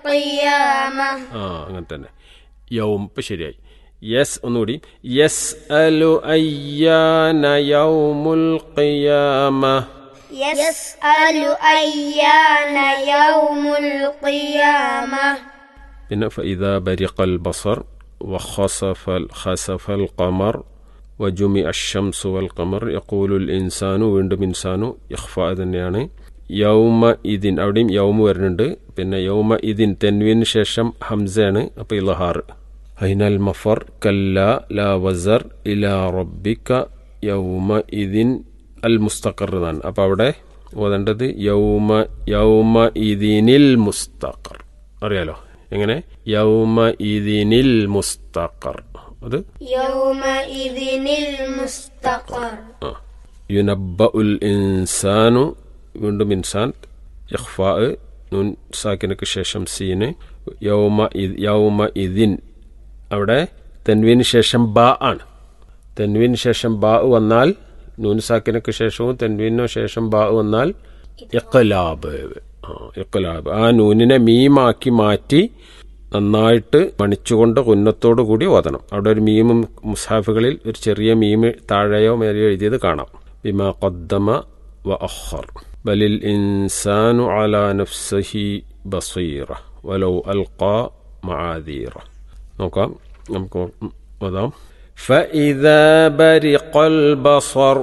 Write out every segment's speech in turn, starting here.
القيامة ആ അങ്ങനെ തന്നെ യൗം ഇപ്പം ശരിയായി യെസ് ഒന്നുകൂടി യെസ് അലു അയ്യാന യൗമുൽ ഖിയാമ يسأل أيان يوم القيامة പിന്നെ فإذا برق البصر وخسف خسف القمر وجمع الشمس والقمر يقول الإنسان വീണ്ടും ഇൻസാനു ഇഖ്ഫ തന്നെയാണ് യൗമ ഇതിൻ അവിടെയും യൗമ വരുന്നുണ്ട് പിന്നെ യൗമ ഇതിൻ തെൻവിന് ശേഷം ഹംസയാണ് അപ്പോൾ ഇലഹാർ ഹൈനൽ മഫർ കല്ല ലാ വസർ ഇലാ റബ്ബിക യൗമ ഇതിൻ അൽ മുസ്തഖർ എന്നാണ് അപ്പോൾ അവിടെ ഓതേണ്ടത് യൗമ യൗമ ഇതിനിൽ മുസ്തഖർ അറിയാലോ എങ്ങനെ യൗമ ഇതിനിൽ മുസ്തഖർ അത് يومئذ المستقر ആ യുനബ്ബ ഉൽ ഇൻസാനു വീണ്ടും ഇൻസാൻ ഇഖ്ഫാ നൂൻ സാക്കിനക്ക് ശേഷം സീന് യൗമ ഇദ് യൗമ ഇതിൻ അവിടെ തെൻവിന് ശേഷം ബ ആണ് തെൻവിന് ശേഷം ബ വന്നാൽ നൂൻ സാക്കിനക്ക് ശേഷവും തെൻവിനു ശേഷം ബ വന്നാൽ ഇഖ്ലാബ് ആ ഇഖ്ലാബ് ആ നൂനിനെ മീമാക്കി മാറ്റി നന്നായിട്ട് മണിച്ചുകൊണ്ട് കുന്നത്തോടു കൂടി ഓതണം അവിടെ ഒരു മീമും മുസാഫുകളിൽ ഒരു ചെറിയ മീമ് താഴെയോ മേലെയോ എഴുതിയത് കാണാം ബിമാ ഖദ്ദമ വ അഖർ ബലിൽ ഇൻസാനു അലാ നഫ്സഹി ബസീറ വലൗ അൽഖാ മആദീറ നോക്കാം നമുക്ക് ഓതാം فإذا برق البصر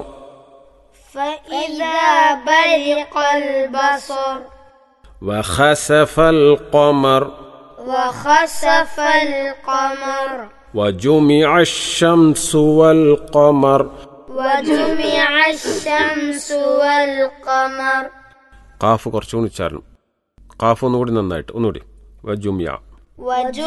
فإذا برق البصر وخسف القمر وخسف القمر وجمع الشمس والقمر وجمع الشمس والقمر കാഫ് കുറച്ചുകൂടി ഉച്ചാരണം കാഫ് ഒന്നുകൂടി നന്നായിട്ട് ഒന്നുകൂടി വജുമിയ وجمع